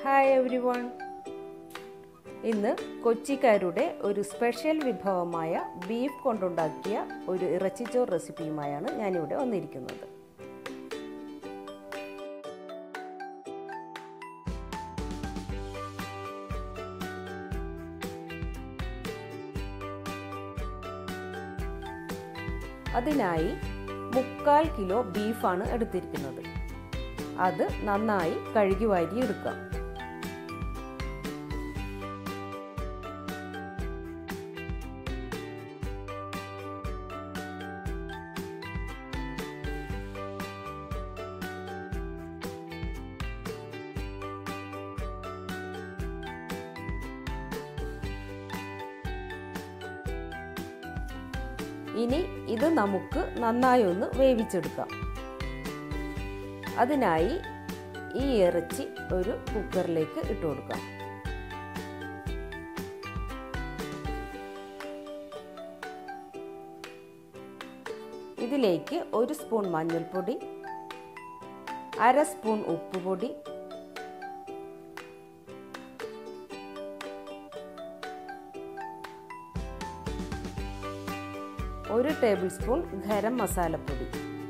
hi every one ഇന്ന് കൊച്ചിക്കാരുടെ ഒരു special വിഭവമായ beef കൊണ്ടുണ്ടാക്കിയ ഒരു ഇറച്ചിച്ചോറ് റെസിപ്പിയുമായാണ് ഞാനിവിടെ വന്നിരിക്കുന്നത് അതിനായി മുക്കാൽ കിലോ ബീഫാണ് എടുത്തിരിക്കുന്നത് അത് നന്നായി കഴുകി വാരി എടുക്കാം ഇനി ഇത് നമുക്ക് നന്നായി ഒന്ന് വേവിച്ചെടുക്കാം അതിനായി ഈ ഇറച്ചി ഒരു കുക്കറിലേക്ക് ഇട്ട് കൊടുക്കാം ഇതിലേക്ക് ഒരു സ്പൂൺ മഞ്ഞൾപ്പൊടി അര സ്പൂൺ ഉപ്പുപൊടി ഒരു ടേബിൾ സ്പൂൺ ഗരം മസാലപ്പൊടി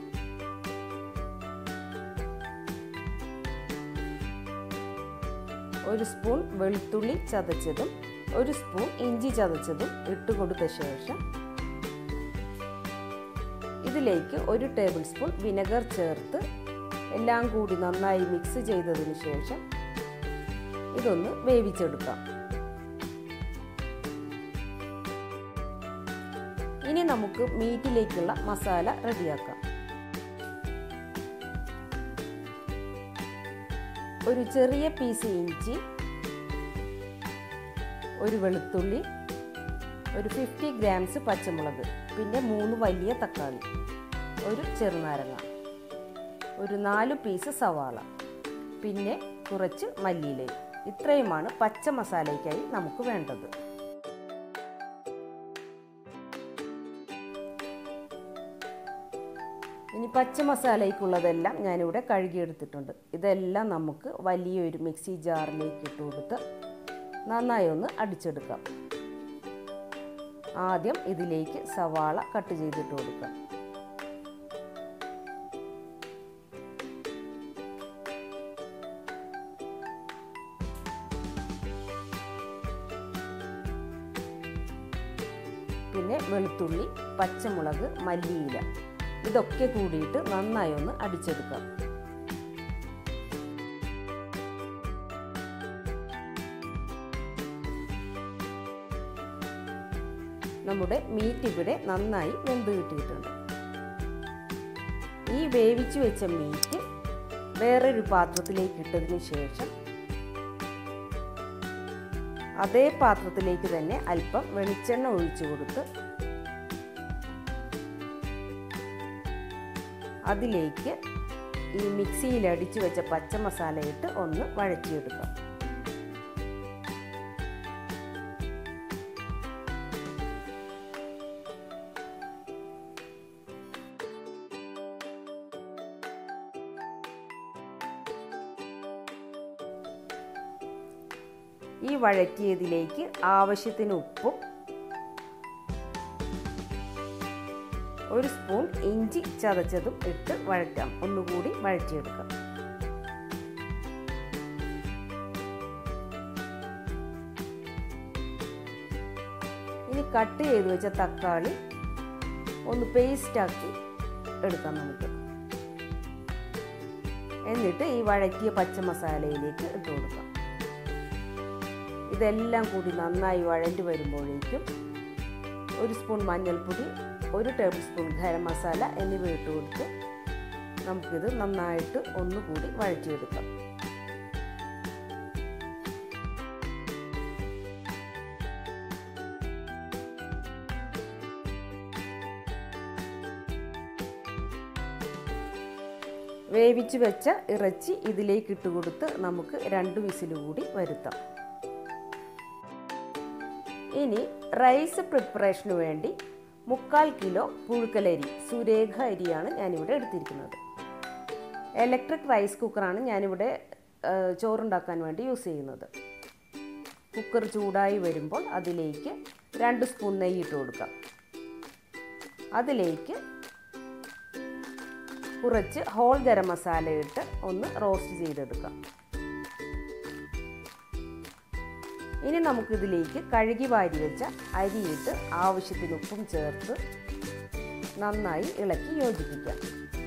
ഒരു സ്പൂൺ വെളുത്തുള്ളി ചതച്ചതും ഒരു സ്പൂൺ ഇഞ്ചി ചതച്ചതും ഇട്ട് കൊടുത്ത ശേഷം ഇതിലേക്ക് ഒരു ടേബിൾ സ്പൂൺ വിനെഗർ ചേർത്ത് എല്ലാം കൂടി നന്നായി മിക്സ് ചെയ്തതിന് ശേഷം ഇതൊന്ന് വേവിച്ചെടുക്കാം ഇനി നമുക്ക് മീറ്റിലേക്കുള്ള മസാല റെഡിയാക്കാം ഒരു ചെറിയ പീസ് ഇഞ്ചി ഒരു വെളുത്തുള്ളി ഒരു ഫിഫ്റ്റി ഗ്രാംസ് പച്ചമുളക് പിന്നെ മൂന്ന് വലിയ തക്കാളി ഒരു ചെറുനാരങ്ങ ഒരു നാല് പീസ് സവാള പിന്നെ കുറച്ച് മല്ലിയിലയും ഇത്രയുമാണ് പച്ച മസാലയ്ക്കായി നമുക്ക് വേണ്ടത് ഇനി പച്ച മസാലയ്ക്കുള്ളതെല്ലാം ഞാനിവിടെ കഴുകിയെടുത്തിട്ടുണ്ട് ഇതെല്ലാം നമുക്ക് വലിയൊരു മിക്സി ജാറിലേക്ക് ഇട്ട് കൊടുത്ത് നന്നായി ഒന്ന് അടിച്ചെടുക്കാം ആദ്യം ഇതിലേക്ക് സവാള കട്ട് ചെയ്തിട്ട് കൊടുക്കാം പിന്നെ വെളുത്തുള്ളി പച്ചമുളക് മല്ലിയില ഇതൊക്കെ കൂടിയിട്ട് നന്നായി ഒന്ന് അടിച്ചെടുക്കാം നമ്മുടെ മീറ്റ് ഇവിടെ നന്നായി വെന്ത് കിട്ടിയിട്ടുണ്ട് ഈ വേവിച്ചു വെച്ച മീറ്റ് വേറൊരു പാത്രത്തിലേക്ക് ഇട്ടതിന് ശേഷം അതേ പാത്രത്തിലേക്ക് തന്നെ അല്പം വെളിച്ചെണ്ണ ഒഴിച്ചു കൊടുത്ത് അതിലേക്ക് ഈ മിക്സിയിൽ അടിച്ചു വെച്ച പച്ച മസാല ഇട്ട് ഒന്ന് വഴറ്റിയെടുക്കാം ഈ വഴറ്റിയതിലേക്ക് ആവശ്യത്തിന് ഉപ്പും ഒരു സ്പൂൺ ഇഞ്ചി ചതച്ചതും ഇട്ട് വഴറ്റാം ഒന്നുകൂടി വഴറ്റിയെടുക്കാം ഇനി കട്ട് ചെയ്ത് വെച്ച തക്കാളി ഒന്ന് പേസ്റ്റാക്കി എടുക്കാം നമുക്ക് എന്നിട്ട് ഈ വഴറ്റിയ പച്ച മസാലയിലേക്ക് ഇട്ട് കൊടുക്കാം ഇതെല്ലാം കൂടി നന്നായി വഴണ്ടി വരുമ്പോഴേക്കും ഒരു സ്പൂൺ മഞ്ഞൾപ്പൊടി ഒരു ടേബിൾ സ്പൂൺ ഗരം മസാല എന്നിവ ഇട്ട് കൊടുത്ത് നമുക്കിത് നന്നായിട്ട് ഒന്നുകൂടി വഴറ്റിയെടുക്കാം വേവിച്ച് വെച്ച ഇറച്ചി ഇതിലേക്ക് ഇട്ട് കൊടുത്ത് നമുക്ക് രണ്ട് വിസിൽ കൂടി വരുത്താം ഇനി റൈസ് പ്രിപ്പറേഷന് വേണ്ടി മുക്കാൽ കിലോ പുഴുക്കലരി സുരേഖ അരിയാണ് ഞാനിവിടെ എടുത്തിരിക്കുന്നത് ഇലക്ട്രിക് റൈസ് കുക്കറാണ് ഞാനിവിടെ ചോറുണ്ടാക്കാൻ വേണ്ടി യൂസ് ചെയ്യുന്നത് കുക്കർ ചൂടായി വരുമ്പോൾ അതിലേക്ക് രണ്ട് സ്പൂൺ നെയ്യ് ഇട്ട് കൊടുക്കാം അതിലേക്ക് കുറച്ച് ഹോൾ ഗരം മസാല ഇട്ട് ഒന്ന് റോസ്റ്റ് ചെയ്തെടുക്കാം ഇനി നമുക്കിതിലേക്ക് കഴുകി വാരി വെച്ച അരിയിട്ട് ആവശ്യത്തിന് ഉപ്പും ചേർത്ത് നന്നായി ഇളക്കി യോജിപ്പിക്കാം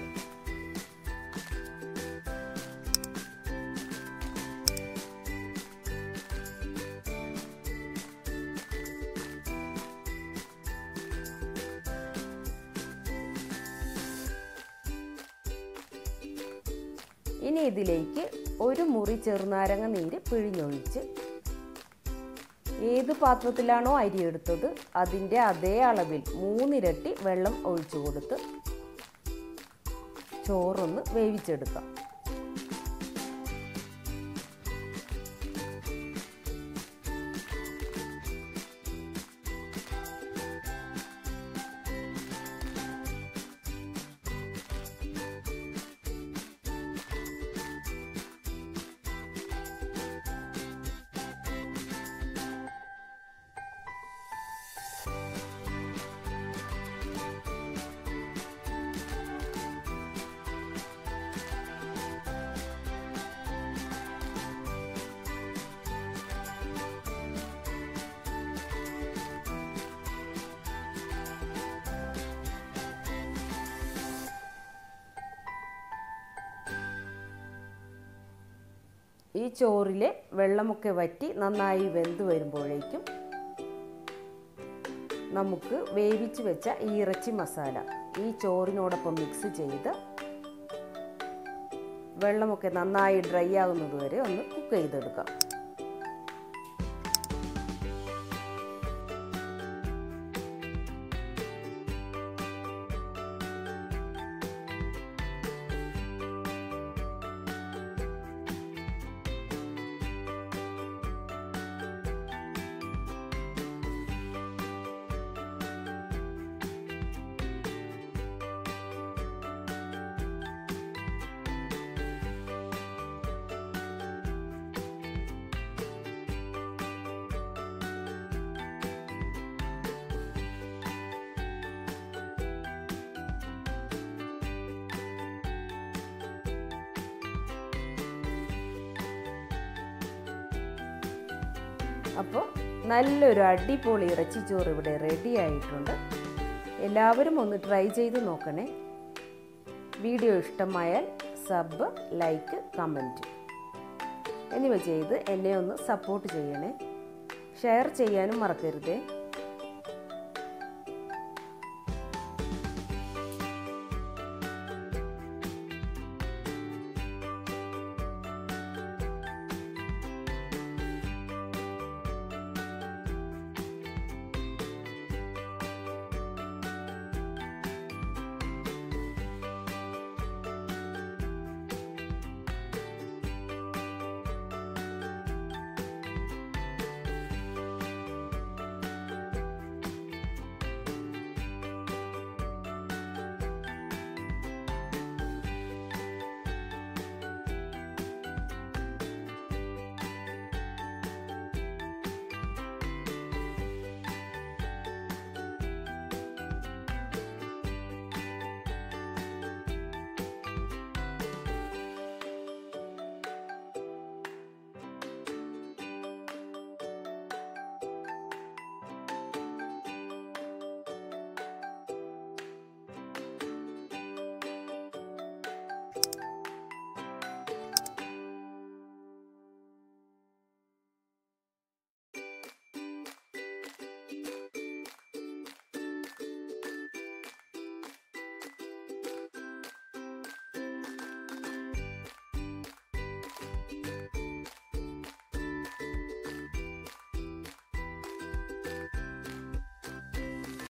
ഇനി ഇതിലേക്ക് ഒരു മുറി ചെറുനാരങ്ങ നീര് പിഴിഞ്ഞൊഴിച്ച് ഏത് പാത്രത്തിലാണോ അരി എടുത്തത് അതിൻ്റെ അതേ അളവിൽ മൂന്നിരട്ടി വെള്ളം ഒഴിച്ചു കൊടുത്ത് ചോറൊന്ന് വേവിച്ചെടുക്കാം ഈ ചോറിലെ വെള്ളമൊക്കെ വറ്റി നന്നായി വെന്ത് വരുമ്പോഴേക്കും നമുക്ക് വേവിച്ച് വെച്ച ഈ ഇറച്ചി മസാല ഈ ചോറിനോടൊപ്പം മിക്സ് ചെയ്ത് വെള്ളമൊക്കെ നന്നായി ഡ്രൈ ആകുന്നത് വരെ ഒന്ന് കുക്ക് ചെയ്തെടുക്കാം അപ്പോൾ നല്ലൊരു അടിപൊളി ഇറച്ചിച്ചോറ് ഇവിടെ റെഡി ആയിട്ടുണ്ട് എല്ലാവരും ഒന്ന് ട്രൈ ചെയ്ത് നോക്കണേ വീഡിയോ ഇഷ്ടമായാൽ സബ് ലൈക്ക് കമൻറ്റ് എന്നിവ ചെയ്ത് എന്നെ ഒന്ന് സപ്പോർട്ട് ചെയ്യണേ ഷെയർ ചെയ്യാനും മറക്കരുതേ